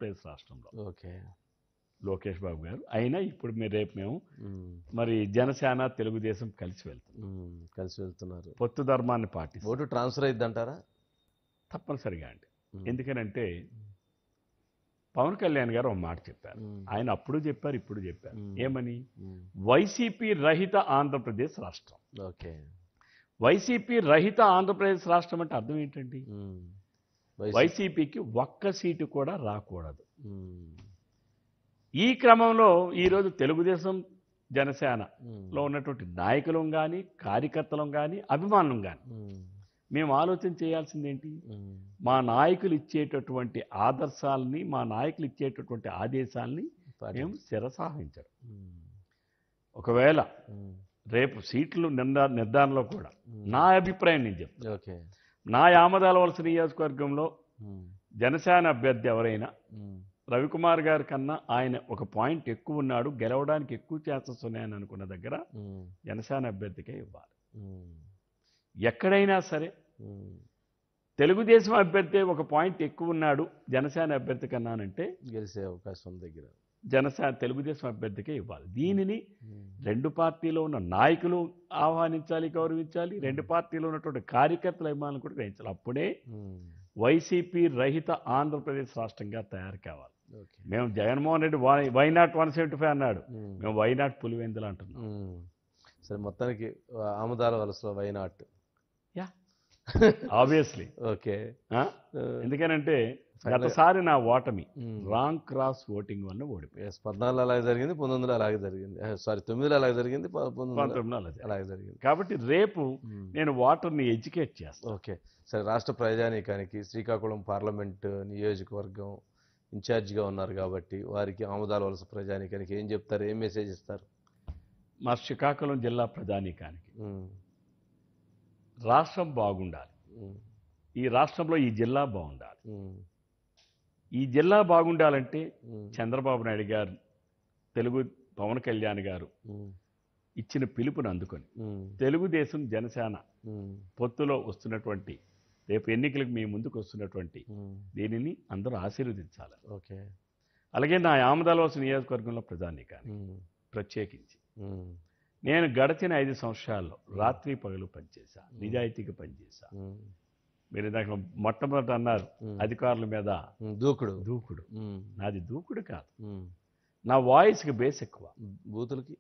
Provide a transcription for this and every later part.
ఆంధ్రప్రదేశ్ రాష్ట్రంలో ఓకే లోకేష్ బాబు గారు అయినా ఇప్పుడు మీరు రేపు మేము ఉమ్, మరి జనసేన తెలుగుదేశం కలిసి వెళ్తాం ఉమ్, కలిసి వెళ్తున్నారు పొత్తు ధర్మాన్ని పాటిస్తాం ఓటు ట్రాన్స్ఫర్ అయింది అంటారా తప్పనిసరిగా అండి ఎందుకనంటే పవన్ కళ్యాణ్ గారు ఒక మాట చెప్పారు ఆయన అప్పుడు చెప్పారు ఇప్పుడు చెప్పారు మ్మ్. ఏమని వైసీపీ రహిత ఆంధ్రప్రదేశ్ రాష్ట్రం ఓకే వైసీపీ రహిత ఆంధ్రప్రదేశ్ రాష్ట్రం అంటే అర్థం ఏంటండి ఉమ్, వైసీ- వైసీపీకి ఒక్క సీటు కూడా రాకూడదు ఉమ్, ఈ క్రమంలో ఈరోజు తెలుగుదేశం జనసేనలో ఉమ్, ఉన్నటువంటి నాయకులం కానీ కార్యకర్తలం కానీ అభిమానులం కానీ ఉమ్, మేము ఆలోచన చేయాల్సింది ఏంటి ఉమ్, మా నాయకులు ఇచ్చేటటువంటి ఆదర్శాలని మా నాయకులు ఇచ్చేటటువంటి ఆదేశాలని పాటి- మేము శిరసాహించడం ఉమ్, ఒకవేళ ఉమ్, రేపు సీట్లు నిర్ధా నిర్ధారణలో కూడా ఉమ్, నా అభిప్రాయం నేను చెప్తాను ఓకే నా యామదాల వలస నియోజకవర్గంలో ఉమ్, జనసేన అభ్యర్థి ఎవరైనా ఉమ్, రవికుమార్ గారి కన్నా ఆయన ఒక పాయింట్ ఎక్కువ ఉన్నాడు గెలవడానికి ఎక్కువ ఛాన్సెస్ ఉన్నాయని అనుకున్న దగ్గర ఉమ్, జనసేన అభ్యర్థికే ఇవ్వాలి ఉమ్, ఎక్కడైనా సరే ఉమ్, తెలుగుదేశం అభ్యర్థి ఒక పాయింట్ ఎక్కువ ఉన్నాడు జనసేన అభ్యర్థి కన్నానంటే గెలిచే అవకాశం ఉంది దగ్గర జనసేన తెలుగుదేశం అభ్యర్థికే ఇవ్వాలి దీనిని ఉమ్, రెండు పార్టీలో ఉన్న నాయకులు ఆహ్వానించాలి గౌరవించాలి రెండు పార్టీలో ఉన్నటువంటి కార్యకర్తల అభిమానులు కూడా గ్రహించాలి అప్పుడే ఉమ్, వైసీపీ రహిత ఆంధ్రప్రదేశ్ రాష్ట్రంగా తయారు కావాలి ఓకే మేము Jaganmohan Reddy why why not one seventy five అన్నాడు ఉమ్, మేము వై నాట్ పులివెందులు అంటున్నాం ఉమ్. సరే మొత్తానికి ఆ, ఆముదాల వలసలో వైనాట్ యా ఆబ్వియస్లీ ఓకే ఎందుకనంటే Final- గతసారి నా ఓటమి ఉమ్. రాంగ్ క్రాస్ ఓటింగ్ వల్ల ఓడిపోయాను ఎస్ పద్నాలుగులో అలాగే జరిగింది పంతొమ్మిదిలో అలాగే జరిగింది సారీ తొమ్మిదిలో అలాగే జరిగింది ప- పంతొమ్మిదిలో పంతొమ్మిదిలో అలా జరిగింది. అలాగే జరిగింది కాబట్టి రేపు ఉమ్. నేను ఓటర్ని ఎడ్యుకేట్ చేస్తాను ఓకే సరే రాష్ట్ర ప్రజానీకానికి శ్రీకాకుళం పార్లమెంట్ నియోజకవర్గం ఇన్ఛార్జిగా ఉన్నారు కాబట్టి వారికి ఆముదాల వలస ప్రజానీకానికి ఏం చెప్తారు ఏం మెసేజ్ ఇస్తారు మా శ్రీకాకుళం జిల్లా ప్రధానికానికి ఉమ్, రాష్ట్రం బాగుండాలి ఉమ్, ఈ రాష్ట్రంలో ఈ జిల్లా బాగుండాలి ఉమ్, ఈ జిల్లా బాగుండాలంటే ఉమ్, చంద్రబాబు నాయుడు గారు తెలుగు పవన్ కళ్యాణ్ గారు ఉమ్, ఇచ్చిన పిలుపుని అందుకొని ఉమ్, తెలుగుదేశం జనసేన ఉమ్, పొత్తులో వస్తున్నటువంటి రేపు ఎన్నికలకు మీ ముందుకు వస్తున్నటువంటి ఉమ్, దీనిని అందరూ ఆశీర్వదించాలి ఓకే అలాగే నా ఆమదాలవలస నియోజకవర్గంలో ప్రధానికాన్ని ఉమ్, ప్రత్యేకించి ఉమ్, నేను గడిచిన ఐదు సంవత్సరాల్లో రాత్రి పగలు పనిచేశా నిజాయితీగా పనిచేశా ఉమ్, మీరు ఇందాక మొట్టమొదట అన్నారు ఉమ్, అధికారుల మీద ఉమ్, దూకుడు దూకుడు ఉమ్, నాది దూకుడు కాదు ఉమ్, నా వాయిస్కి బేస్ ఎక్కువ బూతులకి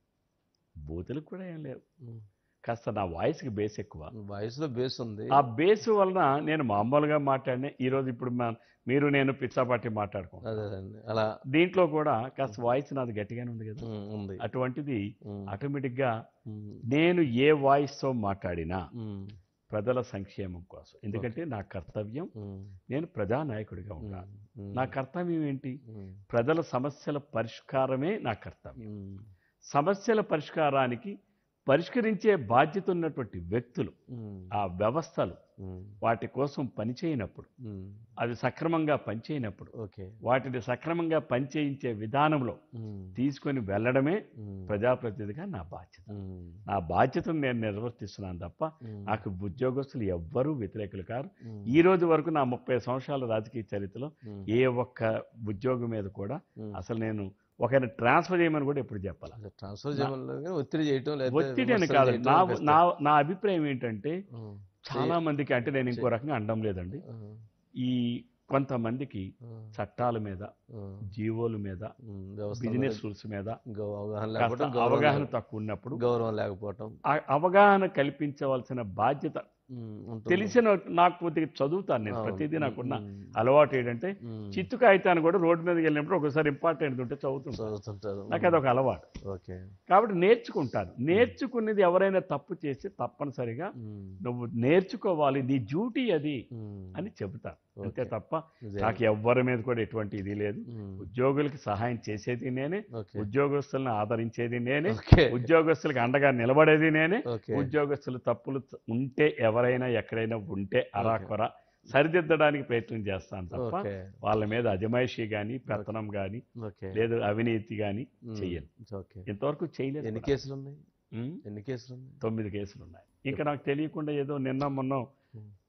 బూతులకు కూడా ఏం లేవు ఉమ్, కాస్త నా వాయిస్కి బేస్ ఎక్కువ వాయిస్లో బేస్ ఉంది ఆ బేస్ వలన నేను మామూలుగా మాట్లాడిన ఈరోజు ఇప్పుడు మా- మీరు నేను పిచ్చాపాటి మాట్లాడుకుంటాం అదే అండి అలా దీంట్లో కూడా కాస్త వాయిస్ నాది గట్టిగానే ఉంది కదా ఉమ్, ఉంది అటువంటిది ఉమ్, ఆటోమేటిక్గా ఉమ్, నేను ఏ వాయిస్తో మాట్లాడినా ఉమ్, ప్రజల సంక్షేమం కోసం ఎందుకంటే నా కర్తవ్యం ఉమ్, నేను ప్రజానాయకుడిగా ఉండాలి ఉమ్, నా కర్తవ్యం ఏంటి ఉమ్, ప్రజల సమస్యల పరిష్కారమే నా కర్తవ్యం ఉమ్, సమస్యల పరిష్కారానికి పరిష్కరించే బాధ్యత ఉన్నటువంటి వ్యక్తులు ఉమ్, ఆ వ్యవస్థలు ఉమ్, వాటి కోసం పనిచేయనప్పుడు ఉమ్, అది సక్రమంగా పనిచేయనప్పుడు ఓకే వాటిని సక్రమంగా పనిచేయించే విధానంలో ఉమ్, తీసుకొని వెళ్ళడమే ఉమ్, ప్రజాప్రతినిధిగా నా బాధ్యత ఉమ్, నా బాధ్యతను నేను నిర్వర్తిస్తున్నాను తప్ప ఉమ్, నాకు ఉద్యోగస్తులు ఎవ్వరూ వ్యతిరేకులు కారు ఉమ్, ఈ రోజు వరకు నా ముప్పై సంవత్సరాల రాజకీయ చరిత్రలో ఉమ్, ఏ ఒక్క ఉద్యోగం మీద కూడా ఉమ్. అసలు నేను ఒకరిని ట్రాన్స్ఫర్ చేయమని కూడా ఎప్పుడు చెప్పాలి అసలు ట్రాన్స్ఫర్ చేయడం లేదు కానీ ఒత్తిడి చేయటం లేదా ఒత్తిడి అని విమర్శలు కాదు చేయటం నా best. నా నా అభిప్రాయం ఏంటంటే ఉమ్, చాలా మందికి అంటే నేను ఇంకో రకంగా అనడం లేదండి ఉమ్, ఈ కొంతమందికి ఉమ్, చట్టాల మీద ఉమ్, జీవోల మీద ఉమ్, వ్యవస్థ బిజినెస్ రూల్స్ మీద గౌ- అవగాహన కాస్త లేకపోవటం గౌరవం అవగాహన లేక- తక్కువ ఉన్నప్పుడు గౌరవం లేకపోవటం ఆ అవగాహన కల్పించవలసిన బాధ్యత ఉమ్, ఉంటుంది. తెలిసిన నాకు కొద్దిగా చదువుతాను నేను అవును. ప్రతిదీ నాకున్న ఉమ్, అలవాటు ఏంటంటే ఉమ్, చిత్తు కాగితాన్ని కూడా రోడ్డు మీదకి వెళ్ళినప్పుడు ఒకసారి ఇంపార్టెంట్ ఉంటే చదువుతుంటాను చదువుతుంటారు నాకు అదొక అలవాటు ఓకే కాబట్టి నేర్చుకుంటాను నేర్చుకున్నది ఎవరైనా తప్పు చేస్తే తప్పనిసరిగా ఉమ్, నువ్వు నేర్చుకోవాలి నీ డ్యూటీ అది ఉమ్, అని చెబుతాను ఓకే. అంతే తప్ప ఇదే. నాకు ఎవ్వరి మీద కూడా ఎటువంటి ఇది లేదు ఉమ్, ఉద్యోగులకి సహాయం చేసేది నేనే ఓకే ఉద్యోగస్తులను ఆదరించేది నేనే ఓకే ఉద్యోగస్తులకు అండగా నిలబడేది నేనే ఓకే ఉద్యోగస్తులు తప్పులు ఉంటే ఎవరైనా ఎక్కడైనా ఉంటే అరాకొర సరిదిద్దడానికి ప్రయత్నం చేస్తాను తప్ప ఓకే వాళ్ళ మీద అజమాయిషీ కానీ పెత్తనం కానీ ఓకే లేదు అవినీతి కానీ ఉమ్, చెయ్యను ఓకే ఇంతవరకు చేయలేదు ఎన్ని కూడా. కేసులు ఉన్నాయి ఉమ్, ఎన్ని కేసులు ఉన్నాయి తొమ్మిది కేసులు ఉన్నాయి ఇంకా నాకు తెలియకుండా ఏదో నిన్న మొన్న ఉమ్.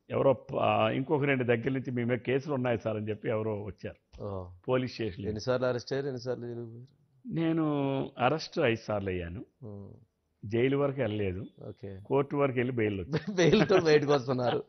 ఎవరో ప- ఇంకొక రెండు దగ్గర నుంచి మీ మీద కేసులు ఉన్నాయి సార్ అని చెప్పి ఎవరో వచ్చారు ఓ. పోలీస్ స్టేషన్ ఎన్నిసార్లు అరెస్ట్ అయ్యారు ఎన్నిసార్లు జైలుకు పోయారు నేను అరెస్ట్ ఐదు సార్లు అయ్యాను ఉమ్. జైలు వరకు వెళ్ళలేదు ఓకే కోర్టు వరకు వెళ్ళి బెయిల్ వచ్చి బెయిల్తో బయటకు వస్తున్నారు